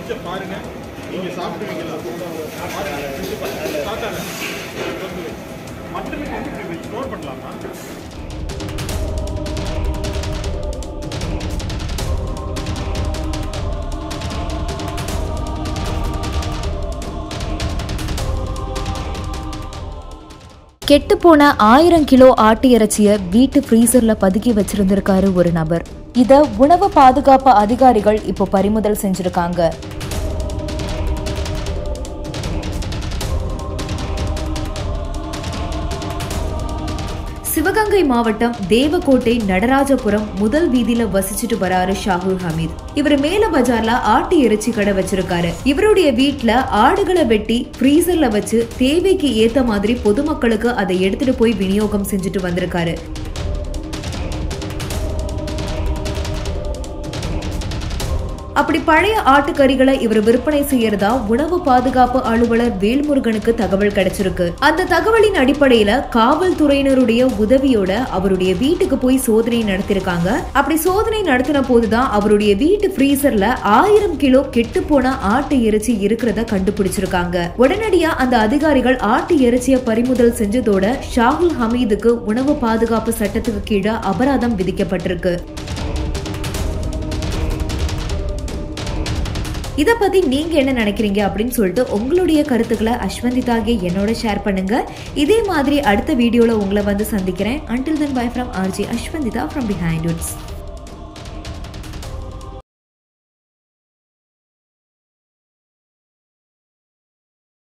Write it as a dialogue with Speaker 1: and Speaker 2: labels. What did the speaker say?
Speaker 1: ஃப்ரிட்ஜை பாருங்க நீங்க சாப்பிடுவீங்களா பாருங்க ஃப்ரிட்ஜை பாருங்க சாப்பிட்டாங்க மட்டனுக்கு வந்து இப்படி ஸ்டோர் பண்ணலாமா
Speaker 2: கெட்டுப்போன ஆயிரம் கிலோ ஆட்டு இறைச்சிய வீட்டு ஃப்ரீசர்ல பதுக்கி வச்சிருந்திருக்காரு ஒரு நபர் இத உணவு பாதுகாப்பு அதிகாரிகள் இப்போ பறிமுதல் செஞ்சிருக்காங்க சிவகங்கை மாவட்டம் தேவக்கோட்டை நடராஜபுரம் முதல் வீதியில வசிச்சுட்டு வராரு ஷாகுல் ஹமீத் இவர் மேல பஜார்ல ஆட்டு இறைச்சி கடை வச்சிருக்காரு இவருடைய வீட்ல ஆடுகளை வெட்டி ஃப்ரீசர்ல வச்சு தேவைக்கு ஏத்த மாதிரி பொதுமக்களுக்கு அதை எடுத்துட்டு போய் விநியோகம் செஞ்சுட்டு வந்திருக்காரு அப்படி பழைய ஆட்டுக்கறிகளை இவர் விற்பனை செய்யறதா உணவு பாதுகாப்பு அலுவலர் வேல்முருகனுக்கு தகவல் கிடைச்சிருக்கு அந்த தகவலின் அடிப்படையில காவல்துறையினருடைய உதவியோட அவருடைய வீட்டுக்கு போய் சோதனை நடத்திருக்காங்க அப்படி சோதனை நடத்தின போதுதான் அவருடைய வீட்டு ஃப்ரீசர்ல ஆயிரம் கிலோ கெட்டு போன ஆட்டு இறைச்சி இருக்கிறத கண்டுபிடிச்சிருக்காங்க உடனடியா அந்த அதிகாரிகள் ஆட்டு இறைச்சியை பறிமுதல் செஞ்சதோட ஷாகுல் ஹமீதுக்கு உணவு பாதுகாப்பு சட்டத்துக்கு கீழே அபராதம் விதிக்கப்பட்டிருக்கு இதை பத்தி நீங்க என்ன நினைக்கிறீங்க அப்படின்னு சொல்லிட்டு உங்களுடைய கருத்துக்களை அஸ்வந்திதாகிய என்னோட ஷேர் பண்ணுங்க இதே மாதிரி அடுத்த வீடியோல உங்களை வந்து சந்திக்கிறேன் until then bye from RJ Ashwanthitha from behind woods